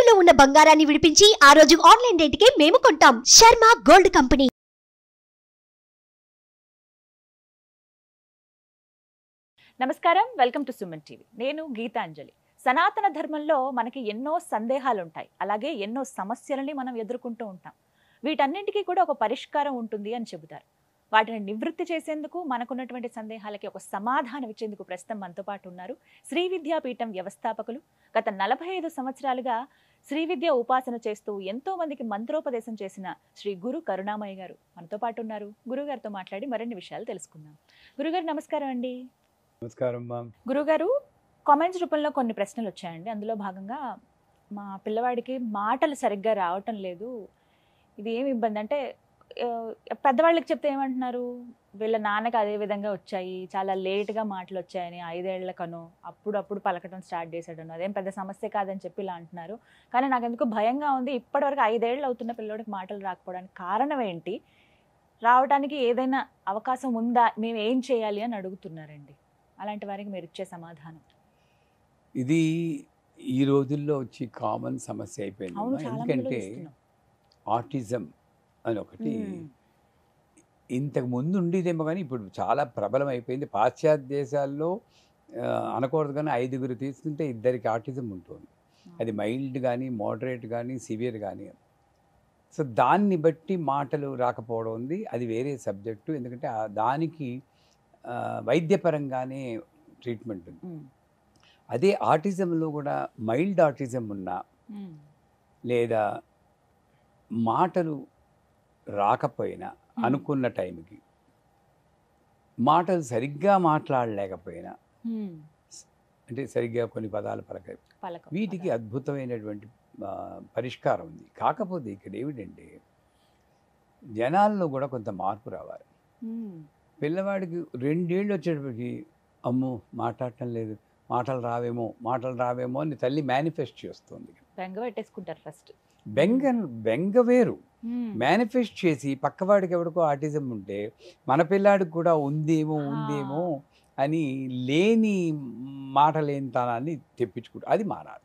తాకట్టులో ఉన్న బంగారాన్ని విడిపించి ఆ రోజు ఆన్లైన్ రేటుకే మేము కొంటాం శర్మ గోల్డ్ కంపెనీ నమస్కారం వెల్కమ్ టు సుమన్ టీవీ నేను గీతాంజలి సనాతన ధర్మంలో మనకి ఎన్నో సందేహాలు ఉంటాయి అలాగే ఎన్నో సమస్యలని మనం ఎదుర్కొంటూ ఉంటాం వీటన్నింటికీ కూడా ఒక పరిష్కారం ఉంటుంది అని చెబుతారు వాటిని నివృత్తి చేసేందుకు మనకున్నటువంటి సందేహాలకి ఒక సమాధానం ఇచ్చేందుకు ప్రస్తుతం మనతో పాటు ఉన్నారు శ్రీ విద్యాపీఠం వ్యవస్థాపకులు గత నలభై ఐదు సంవత్సరాలుగా శ్రీ విద్య ఉపాసన చేస్తూ ఎంతో మందికి మంత్రోపదేశం చేసిన శ్రీ గురు కరుణామయ్య గారు మనతో పాటు ఉన్నారు గురుగారితో మాట్లాడి మరిన్ని విషయాలు తెలుసుకుందాం గురుగారు నమస్కారం అండి నమస్కారం మా గురుగారు కామెంట్స్ రూపంలో కొన్ని ప్రశ్నలు వచ్చాయండి అందులో భాగంగా మా పిల్లవాడికి మాటలు సరిగ్గా రావటం లేదు ఇది ఏమి ఇబ్బంది అంటే ఆ, పెద్దవాళ్ళకి చెప్తే ఏమంటున్నారు వీళ్ళ నాన్నకి అదే విధంగా వచ్చాయి చాలా లేట్గా మాటలు వచ్చాయని ఐదేళ్లకను అప్పుడప్పుడు పలకటం స్టార్ట్ చేశాడను అదేం పెద్ద సమస్య కాదని చెప్పి ఇలా అంటున్నారు కానీ నాకు ఎందుకు భయంగా ఉంది ఇప్పటివరకు ఐదేళ్ళు అవుతున్న పిల్లోడికి మాటలు రాకపోవడానికి కారణం ఏంటి రావడానికి ఏదైనా అవకాశం ఉందా మేము ఏం చేయాలి అని అడుగుతున్నారండి అలాంటి వారికి మీరు ఇచ్చే సమాధానం ఇది ఈ రోజుల్లో వచ్చి కామన్ సమస్య అయిపోయింది అవును అమ్మా. చాలా ఎందుకంటే ఆటిజం అని ఒకటి ఇంతకు ముందు ఉండేదేమో కానీ ఇప్పుడు చాలా ప్రబలం అయిపోయింది పాశ్చాత్య దేశాల్లో ఆ, అనకూడదు కానీ ఐదుగురు తీసుకుంటే ఇద్దరికి ఆటిజం ఉంటుంది అది మైల్డ్ కానీ మోడరేట్ కానీ సివియర్ కానీ సో దాన్ని బట్టి మాటలు రాకపోవడం ఉంది అది వేరే సబ్జెక్టు ఎందుకంటే ఆ దానికి ఆ, వైద్యపరంగానే ట్రీట్మెంట్ ఉంది అదే ఆటిజంలో కూడా మైల్డ్ ఆటిజం ఉన్నా లేదా మాటలు రాకపోయినా అనుకున్న టైంకి మాటలు సరిగ్గా మాట్లాడలేకపోయినా అంటే సరిగ్గా కొన్ని పదాలు పలక పలకం వీటికి అద్భుతమైనటువంటి ఆ, పరిష్కారం ఉంది కాకపోతే ఇక్కడ ఏమిటంటే జనాల్లో కూడా కొంత మార్పు రావాలి ఉమ్, పిల్లవాడికి రెండేళ్ళు వచ్చేటప్పటికి అమ్మో మాట్లాడటం లేదు మాటలు రావేమో మాటలు రావేమో అని తల్లి మేనిఫెస్ట్ చేస్తుంది బెంగ పెట్టేసుకుంటారు ఫస్ట్ బెంగ బెంగ వేరు మేనిఫెస్ట్ చేసి పక్కవాడికి ఎవడికో ఆటిజం ఉంటే మన పిల్లాడికి కూడా ఉందేమో ఉందేమో అని లేని మాట లేనితనాన్ని తెప్పించుకుంటా అది మారాలి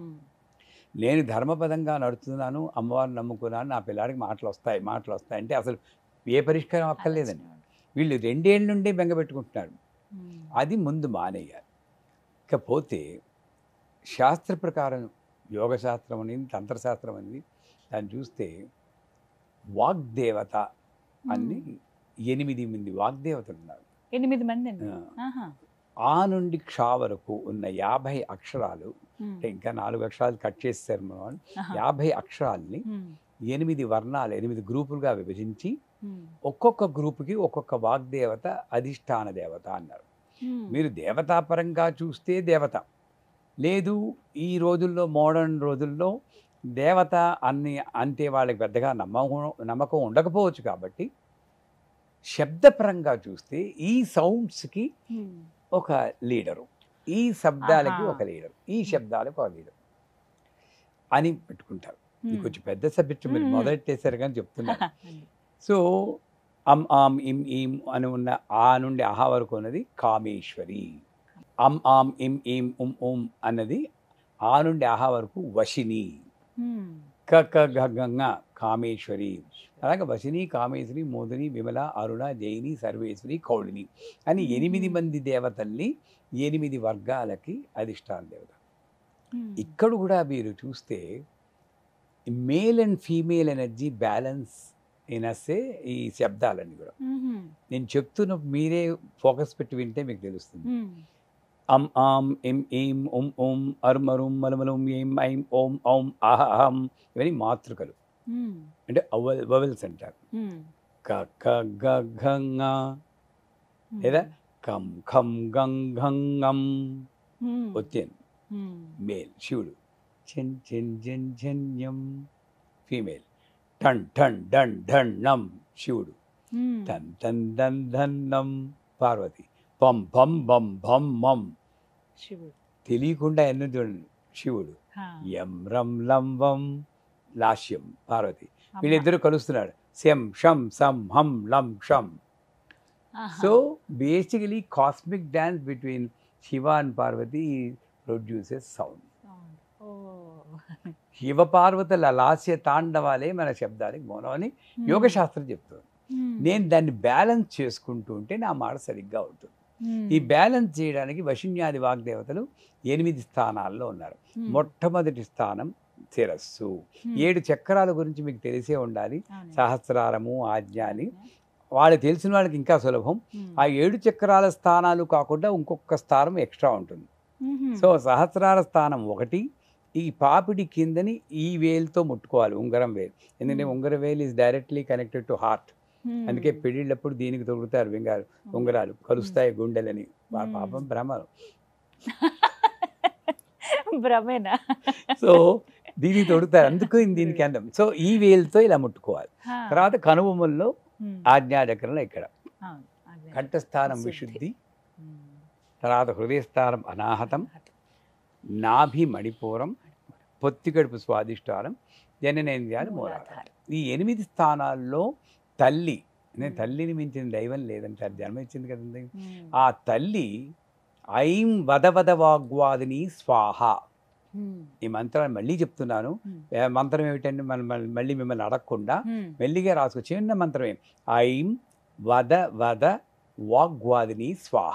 నేను ధర్మపదంగా నడుస్తున్నాను అమ్మవారిని నమ్ముకున్నాను నా పిల్లాడికి మాటలు వస్తాయి మాటలు వస్తాయి అంటే అసలు ఏ పరిష్కారం అక్కర్లేదండి వీళ్ళు రెండేళ్ళ నుండి బెంగ పెట్టుకుంటున్నారు అది ముందు మానేయాలి ఇకపోతే శాస్త్ర ప్రకారం యోగశాస్త్రం అనేది తంత్రశాస్త్రం అనేది దాన్ని చూస్తే వాగ్దేవత అన్ని ఎనిమిది మంది వాగ్దేవతలు ఉన్నారు ఎనిమిది మంది అండి ఆ, ఆహా. ఆ నుండి క్ష వరకు ఉన్న యాభై అక్షరాలు ఉమ్, అంటే ఇంకా నాలుగు అక్షరాలు కట్ చేస్తారు మనం వాళ్ళు. ఆహా. యాభై అక్షరాల్ని ఉమ్, ఎనిమిది వర్ణాలు ఎనిమిది గ్రూపులుగా విభజించి ఉమ్, ఒక్కొక్క గ్రూపుకి ఒక్కొక్క వాగ్దేవత అధిష్టాన దేవత అన్నారు ఉమ్, మీరు దేవతాపరంగా చూస్తే దేవత లేదు ఈ రోజుల్లో మోడర్న్ రోజుల్లో దేవత అన్ని అంటే వాళ్ళకి పెద్దగా నమ్మకం నమ్మకం ఉండకపోవచ్చు కాబట్టి శబ్దపరంగా చూస్తే ఈ సౌండ్స్కి ఉమ్, ఒక లీడరు ఈ శబ్దాలకి ఆహా. ఒక లీడరు ఈ శబ్దాలకు ఒక లీడరు అని పెట్టుకుంటారు ఇది ఉమ్. కొంచెం పెద్ద సబ్జెక్ట్ మీరు మ్మ్. మొదలెట్టేశారు కానీ చెప్తున్నారు అండి. సో అం ఆం ఇం ఈం అని ఉన్న ఆ నుండి అహా వరకు ఉన్నది కామేశ్వరి అం ఆం ఇం ఈం ఉం ఉం అన్నది ఆ నుండి అహా వరకు వశిని ఉమ్, క క గ గ ङ కామేశ్వరి అలాగే వశిని కామేశ్వరి మోదిని విమల అరుణ జైని సర్వేశ్వరి కౌళిని అని ఎనిమిది మంది దేవతల్ని ఎనిమిది వర్గాలకి అధిష్టాన దేవత ఉమ్, ఇక్కడ కూడా మీరు చూస్తే male and female energy balance అయినసే ఈ శబ్దాలన్నీ కూడా ఉమ్, నేను చెప్తున్న మీరే ఫోకస్ పెట్టి వింటే మీకు తెలుస్తుంది ఉమ్, అం ఆం ఇం ఈం ఉం ఉం అరుం అరుం మలమలం ఏం ఐం ఓం ఔం అహ అహం ఇవన్నీ మాతృకలు ఉమ్, అంటే అవల్ వవెల్స్ అంటారు ఉమ్, క క గ ఘ ङ ఉమ్, లేదా కం ఖం గం ఘం ngం ఉమ్, వచ్చాను ఉమ్, మేల్ శివుడు చెన్ చెన్ జన్ జన్యం ఫీమేల్ టన్ టన్ డన్ ఢన్ నం శివుడు ఉమ్, టన్ టన్ దన్ ధన్ నం పార్వతి పం పం బం భం మం శివుడు తెలియకుండా ఎన్నో చూడండి శివుడు హా, యం రం లం వం లాస్యం పార్వతి అమ్మ. వీళ్ళిద్దరూ కలుస్తున్నారు శం షం సం హం లం షం ఆహా. So basically cosmic dance between Shiva and Parvati produces sound అవును. ఓ శివపార్వతుల లాస్య తాండవాలే మన శబ్దానికి మౌనం అని యోగశాస్త్రం చెప్తుంది నేను దాన్ని బ్యాలెన్స్ చేసుకుంటూ ఉంటే నా మాట సరిగ్గా ఉంటుంది ఈ బ్యాలెన్స్ చేయడానికి వశిన్యాది వాగ్దేవతలు ఎనిమిది స్థానాల్లో ఉన్నారు మొట్టమొదటి స్థానం శిరస్సు ఏడు చక్రాల గురించి మీకు తెలిసే ఉండాలి సహస్రారము ఆజ్ఞ అని వాళ్ళకి తెలిసిన వాళ్ళకి ఇంకా సులభం ఆ ఏడు చక్రాల స్థానాలు కాకుండా ఇంకొక స్థానం ఎక్స్ట్రా ఉంటుంది సో సహస్రార స్థానం ఒకటి ఈ పాపిడి కిందని ఈ వేలుతో ముట్టుకోవాలి ఉంగరం వేలు ఎందుకంటే Hmm. ఉంగరం వేలు is directly connected to heart అందుకే పెళ్ళిళ్ళప్పుడు దీనికి తొడుగుతారు వింగారు ఉంగరాలు కలుస్తాయి గుండెలని వా Hmm. పాపం భ్రమలు భ్రమేనా సో దీనికి తొడుగుతారు అందుకు దీనికి అందం సో ఈ వేలుతో ఇలా ముట్టుకోవాలి తర్వాత కనుబొమ్మల్లో ఆజ్ఞాచక్రంలో ఇక్కడ అవును, అదే. కంఠస్థానం శుద్ధి. విశుద్ధి ఉమ్. తర్వాత హృదయస్థానం అనాహతం నాభి మణిపూరం పొత్తికడుపు స్వాదిష్టానం జననేంద్రియాలు మూలాధారం మూలాధారం. ఈ ఎనిమిది స్థానాల్లో తల్లి నేను Hmm. తల్లిని మించిన దైవం లేదంటారు జన్మ ఇచ్చింది కదండి ఉమ్. ఆ తల్లి ఐం వదవద వాగ్వాదిని స్వాహ ఉమ్. ఈ మంత్రాన్ని మళ్ళీ చెప్తున్నాను Hmm. ఏ మంత్రం ఏమిటంటే మనం మళ్ళీ- మళ్ళీ మిమ్మల్ని అడగకుండా ఉమ్. మెల్లిగా రాసుకో చిన్న మంత్రమే ఐం వద వద వాగ్వాదిని స్వాహ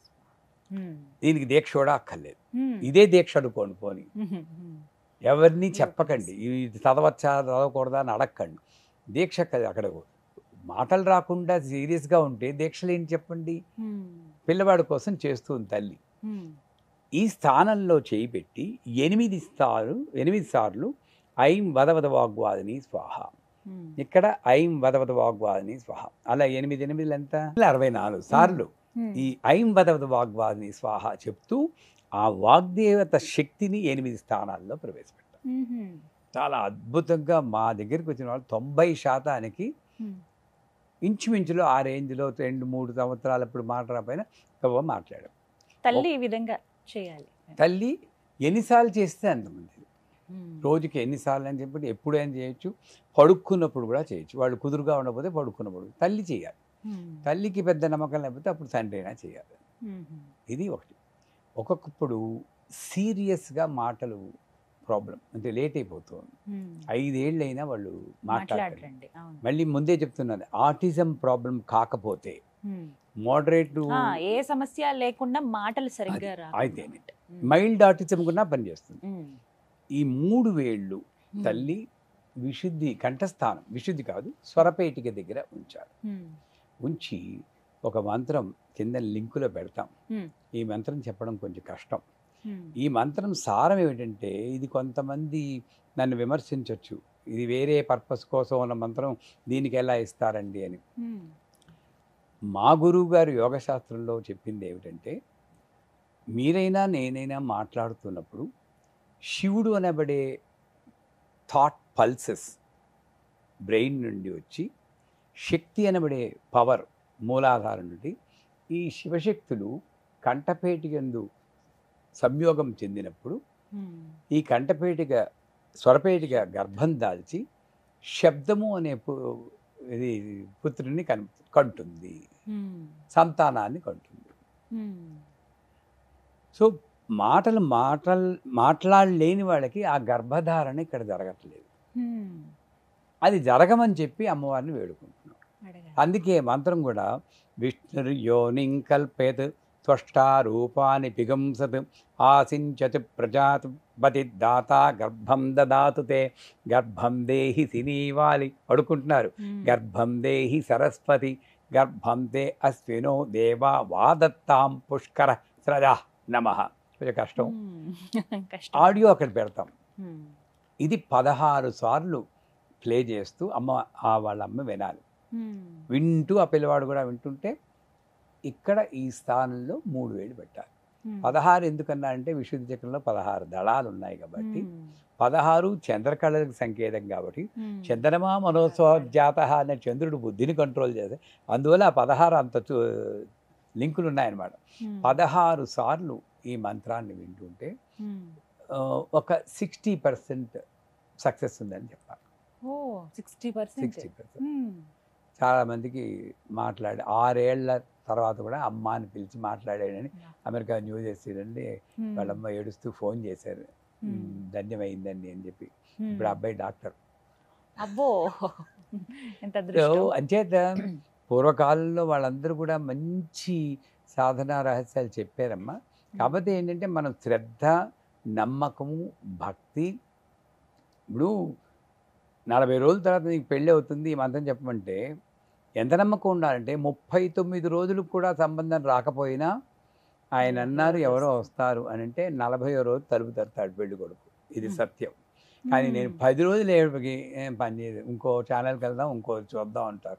ఉమ్. దీనికి దీక్ష కూడా అక్కర్లేదు ఉమ్. ఇదే దీక్ష అనుకోండి పోని ఉమ్. ఉమ్. ఎవరిని Yes. చెప్పకండి ఇది చదవచ్చా చదవకూడదా అని అడగకండి దీక్ష కదా అక్కడ మాటలు రాకుండా సీరియస్గా ఉంటే దీక్షలు ఏంటి చెప్పండి ఉమ్. పిల్లవాడి కోసం చేస్తుంది తల్లి ఉమ్. ఈ స్థానంలో చేయి పెట్టి ఎనిమిది సార్లు ఎనిమిది సార్లు ఐం వదవద వాగ్వాదిని స్వాహ ఉమ్. ఇక్కడ ఐం వదవద వాగ్వాదిని స్వాహ అలా ఎనిమిది ఎనిమిది ఎంత అరవై నాలుగు సార్లు ఉమ్. ఈ ఐం వదవద వాగ్వాదిని స్వాహ చెప్తూ ఆ వాగ్దేవత శక్తిని ఎనిమిది స్థానాల్లో ప్రవేశపెట్టారు ఉమ్. చాలా అద్భుతంగా మా దగ్గరికి వచ్చిన వాళ్ళు తొంభై శాతానికి ఉమ్. ఇంచుమించులో ఆ రేంజ్లో రెండు మూడు సంవత్సరాలు ఇప్పుడు మాట్లాడకపోయినా గొప్ప మాట్లాడాం తల్లి ఈ విధంగా చేయాలి తల్లి ఎన్నిసార్లు చేస్తే అంతమంది ఉమ్. రోజుకి ఎన్నిసార్లు అని చెప్పి ఎప్పుడైనా చేయొచ్చు పడుక్కున్నప్పుడు కూడా చేయొచ్చు వాళ్ళు కుదురుగా ఉండకపోతే పడుకున్నప్పుడు తల్లి చేయాలి ఉమ్. తల్లికి పెద్ద నమ్మకం లేకపోతే అప్పుడు తండ్రి అయినా చేయాలి ఉమ్. ఇది ఒకటి ఒక్కొక్కప్పుడు సీరియస్గా మాటలు ప్రాబ్లం అంటే లేట్ అయిపోతుంది ఉమ్. ఐదేళ్ళైనా వాళ్ళు మాట్లాడతారు మాట్లాడరండి అవును మళ్ళీ ముందే చెప్తున్నాను ఆటిజం ప్రాబ్లం కాకపోతే ఉమ్. మోడరేట్ ఆ, ఏ సమస్య లేకుండా మాటలు సరిగ్గా రా అయితేనే మైల్డ్ ఆటిజం కూడా పనిచేస్తుంది ఈ మూడు వేళ్ళు తల్లి విశుద్ధి కంఠస్థానం విశుద్ధి కాదు స్వరపేటిక దగ్గర ఉంచాలి ఉంచి ఒక మంత్రం కింద లింకులో పెడతాం Hmm. ఈ మంత్రం చెప్పడం కొంచెం కష్టం ఈ మంత్రం సారం ఏమిటంటే ఇది కొంతమంది నన్ను విమర్శించవచ్చు ఇది వేరే పర్పస్ కోసం ఉన్న మంత్రం దీనికి ఎలా ఇస్తారండి అని మా గురువు గారు యోగశాస్త్రంలో చెప్పింది ఏమిటంటే మీరైనా నేనైనా మాట్లాడుతున్నప్పుడు శివుడు అనబడే థాట్ పల్సెస్ బ్రెయిన్ నుండి వచ్చి శక్తి అనబడే పవర్ మూలాధారం నుండి ఈ శివశక్తులు కంఠపేటికందు సంయోగం చెందినప్పుడు ఈ కంఠపేటిక స్వరపేటిక గర్భం దాల్చి శబ్దము అనే పు- ఇది పుత్రుని కన్ కంటుంది సంతానాన్ని కంటుంది సో మాటలు మాటలు మాట్లాడలేని వాళ్ళకి ఆ గర్భధారణ ఇక్కడ జరగట్లేదు అది జరగమని చెప్పి అమ్మవారిని వేడుకుంటున్నాం అందుకే మంత్రం కూడా విష్ణుర్ యోనిం కల్పేత్ త్వష్టా రూపాన్ని పిగంసత్ ఆసించత్ ప్రజాత్ పతి దాత గర్భం దదాతు తే గర్భం దేహి సినీవాలి అడుకుంటున్నారు గర్భం దేహి సరస్వతి గర్భం తే అశ్వినో దేవా వాదత్తాం పుష్కర స్రజా నమ కొంచెం కష్టం కష్టం ఆడియో అక్కడ పెడతాం ఉమ్. ఇది పదహారు సార్లు ప్లే చేస్తూ అమ్మ ఆ వాళ్ళ అమ్మ వినాలి ఉమ్. వింటూ ఆ పిల్లవాడు కూడా వింటుంటే ఇక్కడ ఈ స్థానంలో మూడు వేలు పెట్టాలి ఉమ్. పదహారు ఎందుకన్నా అంటే విశుద్ధ చక్రంలో పదహారు దళాలు ఉన్నాయి కాబట్టి ఉమ్. పదహారు చంద్రకళలకు సంకేతం కాబట్టి ఉమ్. చంద్రమా మనోస్వజాత అనే చంద్రుడు బుద్ధిని కంట్రోల్ చేస్తే అందువల్ల ఆ పదహారు అంత చూ- లింకులు ఉన్నాయన్నమాట ఉమ్. పదహారు సార్లు ఈ మంత్రాన్ని వింటుంటే ఉమ్. ఆ, ఒక సిక్స్టీ పర్సెంట్ సక్సెస్ ఉందని చెప్పాలి ఓ సిక్స్టీ పర్సెంట్ సిక్స్టీ పర్సెంట్ చాలామందికి మాట్లాడి ఆరేళ్ల తర్వాత కూడా అమ్మ అని పిలిచి మాట్లాడాడని అమెరికా న్యూస్ చేసి వాళ్ళమ్మ ఏడుస్తూ ఫోన్ చేశారు Hmm. ధన్యమైందండి అని చెప్పి Hmm. ఇప్పుడు ఆ అబ్బాయి డాక్టర్ అబ్బో ఎంత సో అదృష్టం అంచేత పూర్వకాలంలో వాళ్ళందరూ కూడా మంచి సాధనా రహస్యాలు చెప్పారమ్మా కాకపోతే ఏంటంటే మనం శ్రద్ధ నమ్మకము భక్తి ఇప్పుడు నలభై రోజుల తర్వాత నీకు పెళ్ళి అవుతుంది ఈ మంత్రం చెప్పమంటే ఎంత నమ్మకం ఉండాలంటే ముప్పై తొమ్మిది రోజులకు కూడా సంబంధం రాకపోయినా ఆయన అన్నారు ఎవరో వస్తారు అని అంటే నలభై రోజు తలుపు తడతాడు పెళ్లి కొడుకు ఇది Hmm. సత్యం కానీ నేను Hmm. పది రోజులు ఏడుపుకి ఏం పని చేయదు ఇంకో ఛానల్కి వెళ్దాం ఇంకో చూద్దాం అంటారు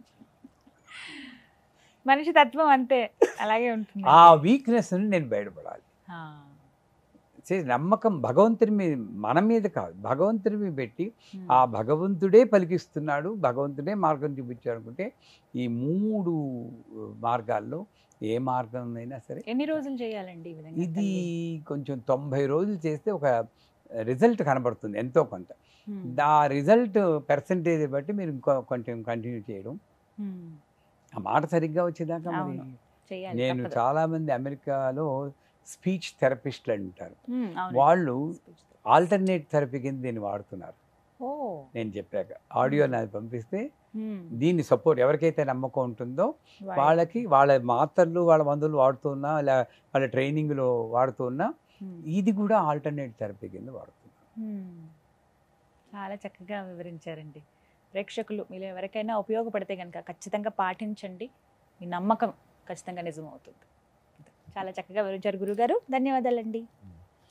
మనిషి తత్వం అంతే అలాగే ఉంటుంది ఆ వీక్నెస్ నుండి నేను బయటపడాలి ఆ. See, నమ్మకం భగవంతుని మీద మన మీద కాదు భగవంతుని మీద పెట్టి Hmm. ఆ భగవంతుడే పలికిస్తున్నాడు భగవంతుడే మార్గం చూపించాడు అనుకుంటే ఈ మూడు మార్గాల్లో ఏ మార్గం అయినా సరే ఎన్ని రోజులు చేయాలండి ఈ విధంగా ఇది తల్లి? కొంచెం తొంభై రోజులు చేస్తే ఒక రిజల్ట్ కనబడుతుంది ఎంతో కొంత Hmm. ఆ రిజల్ట్ పర్సంటేజ్ బట్టి మీరు ఇంకో కొంచెం కంటిన్యూ చేయడం Hmm. ఆ మాట సరిగ్గా వచ్చేదాకా మరి అవును. చేయాలి నేను తప్పదు. చాలా మంది అమెరికాలో స్పీచ్ థెరపిస్టులు అంటారు Hmm, అవునండి. వాళ్ళు ఆల్టర్నేట్ థెరపీ కింద దీన్ని వాడుతున్నారు ఓ నేను చెప్పాక ఆడియో నాకు పంపిస్తే Hmm. దీన్ని సపోర్ట్ ఎవరికైతే నమ్మకం ఉంటుందో వాడి- వాళ్ళకి వాళ్ళ మాత్రలు వాళ్ళ మందులు వాడుతున్నా ఇలా వాళ్ళ ట్రైనింగ్లో వాడుతున్నా Hmm. ఇది కూడా ఆల్టర్నేట్ థెరపీ కింద వాడుతున్నారు Hmm. చాలా చక్కగా వివరించారండి ప్రేక్షకులు మీరు ఎవరికైనా ఉపయోగపడితే కనుక ఖచ్చితంగా పాటించండి మీ నమ్మకం ఖచ్చితంగా నిజమవుతుంది చాలా చక్కగా వివరించారు గురుగారు ధన్యవాదాలండి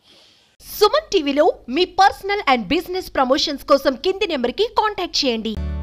సుమన్ టీవీలో మీ పర్సనల్ అండ్ బిజినెస్ ప్రమోషన్స్ కోసం కింది నెంబర్కి కాంటాక్ట్ చేయండి